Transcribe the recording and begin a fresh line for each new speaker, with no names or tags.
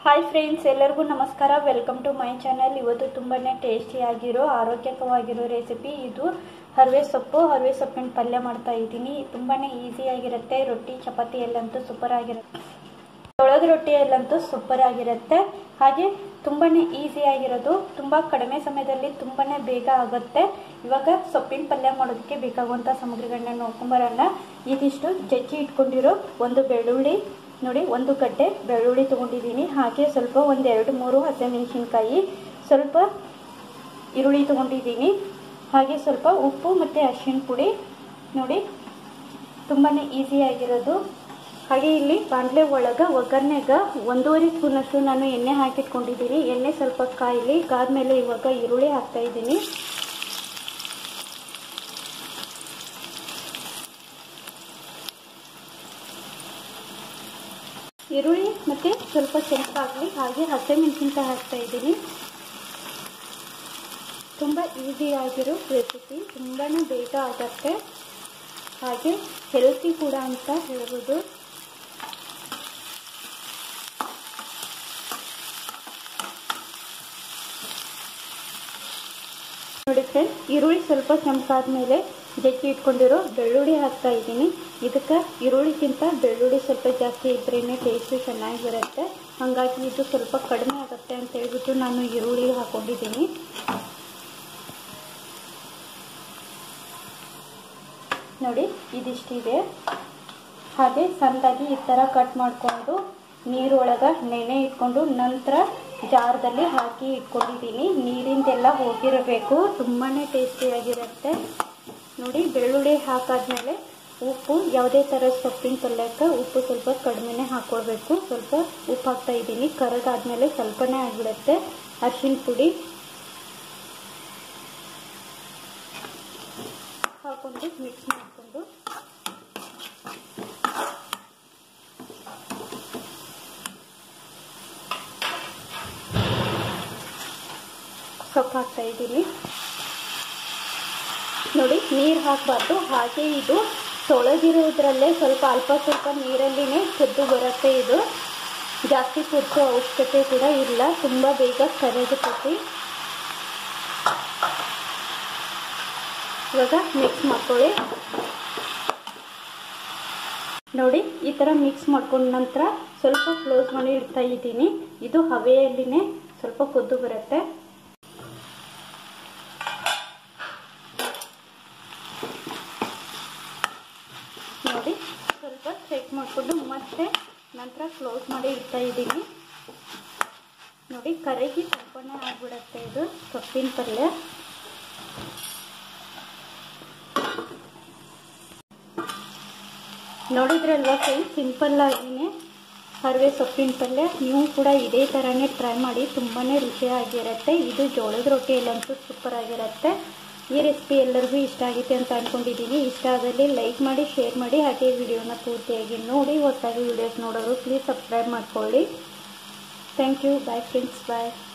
hi friends ಎಲ್ಲರಿಗೂ ನಮಸ್ಕಾರ welcome to my channel ಇವತ್ತು ತುಂಬಾ ಟೇಸ್ಟಿಯಾಗಿರೋ ಆರೋಗ್ಯಕವಾಗಿರೋ ರೆಸಿಪಿ ಇದು ಹರವೆ ಸೊಪ್ಪು ಹರವೆ ಸೊಪ್ಪಿನ ಪಲ್ಯ ಮಾಡ್ತಾ ಇದ್ದೀನಿ ತುಂಬಾ ಈಸಿಯಾಗಿರುತ್ತೆ ರೊಟ್ಟಿ ಚಪಾತಿ ಎಲ್ಲಂತೂ ಸೂಪರ್ ಆಗಿರುತ್ತೆ ಜೋಳದ ರೊಟ್ಟಿಯಲ್ಲಂತೂ ಸೂಪರ್ ಆಗಿರುತ್ತೆ ಹಾಗೆ ತುಂಬಾ ಈಸಿಯಾಗಿರೋದು ತುಂಬ ಕಡಿಮೆ ಸಮಯದಲ್ಲಿ ತುಂಬಾ ಬೇಗ ಆಗುತ್ತೆ ಇವಾಗ ಸೊಪ್ಪಿನ ಪಲ್ಯ ಮಾಡೋದಕ್ಕೆ ಬೇಕಾಗುವಂಥ ಸಾಮಗ್ರಿಗಳನ್ನ ನೋಡ್ಕೊಂಬರೋಣ ಇದಿಷ್ಟು ಜಜ್ಜಿ ಇಟ್ಕೊಂಡಿರೋ ಒಂದು ಬೆಳ್ಳುಳ್ಳಿ ನೋಡಿ ಒಂದು ಗಡ್ಡೆ ಬೆಳ್ಳುಳ್ಳಿ ತೊಗೊಂಡಿದ್ದೀನಿ ಹಾಗೆ ಸ್ವಲ್ಪ ಒಂದೆರಡು ಮೂರು ಹಸಿಮೆಣಸಿನ್ಕಾಯಿ ಸ್ವಲ್ಪ ಈರುಳ್ಳಿ ತೊಗೊಂಡಿದ್ದೀನಿ ಹಾಗೆ ಸ್ವಲ್ಪ ಉಪ್ಪು ಮತ್ತು ಅರಿಶಿಣ ಪುಡಿ ನೋಡಿ ತುಂಬಾ ಈಸಿಯಾಗಿರೋದು ಹಾಗೆ ಇಲ್ಲಿ ಬಾಣಲೆ ಒಳಗೆ ಒಗ್ಗರಣೆಗೆ ಒಂದೂವರೆ ಸ್ಪೂನಷ್ಟು ನಾನು ಎಣ್ಣೆ ಹಾಕಿಟ್ಕೊಂಡಿದ್ದೀನಿ ಎಣ್ಣೆ ಸ್ವಲ್ಪ ಕಾಯಿಲಿ ಕಾದ್ಮೇಲೆ ಇವಾಗ ಈರುಳ್ಳಿ ಹಾಕ್ತಾ ಇದ್ದೀನಿ ಈರುಳ್ಳಿ ಮತ್ತು ಸ್ವಲ್ಪ ಕೆಂಪಾಗಲಿ ಹಾಗೆ ಹಸಿಮೆಣಸಿನ್ಕಾಯಿ ಹಾಕ್ತಾ ಇದ್ದೀನಿ ತುಂಬ ಈಸಿಯಾಗಿರೋ ರೆಸಿಪಿ ತುಂಬಾ ಬೇಗ ಆಗುತ್ತೆ ಹಾಗೆ ಹೆಲ್ತಿ ಕೂಡ ಅಂತ ಹೇಳ್ಬೋದು ನೋಡಿ ಫ್ರೆಂಡ್ಸ್ ಈರುಳ್ಳಿ ಸ್ವಲ್ಪ ಕೆಂಪಾದ ಮೇಲೆ ಜಜ್ಜಿ ಇಟ್ಕೊಂಡಿರೋ ಬೆಳ್ಳುಳ್ಳಿ ಹಾಕ್ತಾ ಇದ್ದೀನಿ ಇದಕ್ಕೆ ಈರುಳ್ಳಿಗಿಂತ ಬೆಳ್ಳುಳ್ಳಿ ಸ್ವಲ್ಪ ಜಾಸ್ತಿ ಇದ್ರೇ ಟೇಸ್ಟು ಚೆನ್ನಾಗಿ ಬರುತ್ತೆ ಹಾಗಾಗಿ ಇದು ಸ್ವಲ್ಪ ಕಡಿಮೆ ಆಗುತ್ತೆ ಅಂತ ಹೇಳ್ಬಿಟ್ಟು ನಾನು ಈರುಳ್ಳಿ ಹಾಕೊಂಡಿದ್ದೀನಿ ನೋಡಿ ಇದಿಷ್ಟಿದೆ ಹಾಗೆ ಸಣ್ಣದಾಗಿ ಈ ಥರ ಕಟ್ ಮಾಡಿಕೊಂಡು ನೀರೊಳಗೆ ನೆನೆ ಇಟ್ಕೊಂಡು ನಂತರ ಜಾರದಲ್ಲಿ ಹಾಕಿ ಇಟ್ಕೊಂಡಿದ್ದೀನಿ ನೀರಿಂದೆಲ್ಲ ಹೋಗಿರಬೇಕು ತುಂಬಾ ಟೇಸ್ಟಿಯಾಗಿರುತ್ತೆ ನೋಡಿ ಬೆಳ್ಳುಳ್ಳಿ ಹಾಕಾದ್ಮೇಲೆ ಉಪ್ಪು ಯಾವುದೇ ಥರ ಸೊಪ್ಪಿನ ಪಲ್ಯಕ್ಕೆ ಉಪ್ಪು ಸ್ವಲ್ಪ ಕಡಿಮೆನೇ ಹಾಕೊಳ್ಬೇಕು ಸ್ವಲ್ಪ ಉಪ್ಪು ಹಾಕ್ತಾ ಇದ್ದೀನಿ ಕರಗಾದ್ಮೇಲೆ ಸ್ವಲ್ಪನೇ ಆಗಿಬಿಡುತ್ತೆ ಅರಿಶಿನ ಪುಡಿ ಹಾಕೊಂಡು ಮಿಕ್ಸ್ ಮಾಡಿಕೊಂಡು ಸೊಪ್ಪು ಹಾಕ್ತಾ ಇದ್ದೀನಿ ನೋಡಿ ನೀರು ಹಾಕಬಾರ್ದು ಹಾಗೆ ಇದು ತೊಳೆದಿರೋದ್ರಲ್ಲೇ ಸ್ವಲ್ಪ ಅಲ್ಪ ಸ್ವಲ್ಪ ನೀರಲ್ಲಿನೇ ಕುದ್ದು ಬರುತ್ತೆ ಇದು ಜಾಸ್ತಿ ಕುದಿಸೋ ಅವಶ್ಯಕತೆ ಕೂಡ ಇಲ್ಲ ತುಂಬ ಬೇಗ ಕರಗುತ್ತೈತಿ ಇವಾಗ ಮಿಕ್ಸ್ ಮಾಡ್ಕೊಳ್ಳಿ ನೋಡಿ ಈ ಥರ ಮಿಕ್ಸ್ ಮಾಡ್ಕೊಂಡ ನಂತರ ಸ್ವಲ್ಪ ಕ್ಲೋಸ್ ಮಾಡಿ ಇಡ್ತಾ ಇದ್ದೀನಿ ಇದು ಹವೆಯಲ್ಲಿನೇ ಸ್ವಲ್ಪ ಕುದ್ದು ಬರುತ್ತೆ ನೋಡಿ ಸ್ವಲ್ಪ ಚೆಕ್ ಮಾಡಿಕೊಂಡು ಮತ್ತೆ ನಂತರ ಕ್ಲೋಸ್ ಮಾಡಿ ಇಡ್ತಾ ಇದ್ದೀನಿ ನೋಡಿ ಕರಗಿ ಸ್ವಲ್ಪನೇ ಆಗಿಬಿಡತ್ತೆ ಇದು ಸೊಪ್ಪಿನ ಪಲ್ಯ ನೋಡಿದ್ರಲ್ವಾ ಫ್ರೆಂಡ್ಸ್ ಸಿಂಪಲ್ ಆಗಿನೇ ಹರವೆ ಸೊಪ್ಪಿನ ಪಲ್ಯ ನೀವು ಕೂಡ ಇದೇ ಥರನೇ ಟ್ರೈ ಮಾಡಿ ತುಂಬಾ ರುಚಿಯಾಗಿರುತ್ತೆ ಇದು ಜೋಳದ ರೊಟ್ಟಿಯಲ್ಲಂತೂ ಸೂಪರ್ ಆಗಿರುತ್ತೆ ಈ ರೆಸಿಪಿ ಎಲ್ಲರಿಗೂ ಇಷ್ಟ ಆಗಿದೆ ಅಂತ ಅಂದ್ಕೊಂಡಿದ್ದೀನಿ ಇಷ್ಟ ಆದಲ್ಲಿ ಲೈಕ್ ಮಾಡಿ ಶೇರ್ ಮಾಡಿ ಹಾಗೆ ವಿಡಿಯೋನ ಪೂರ್ತಿಯಾಗಿ ನೋಡಿ ಹೊಸದಾಗಿ ವಿಡಿಯೋಸ್ ನೋಡೋರು ಪ್ಲೀಸ್ ಸಬ್ಸ್ಕ್ರೈಬ್ ಮಾಡ್ಕೊಳ್ಳಿ thank you bye friends bye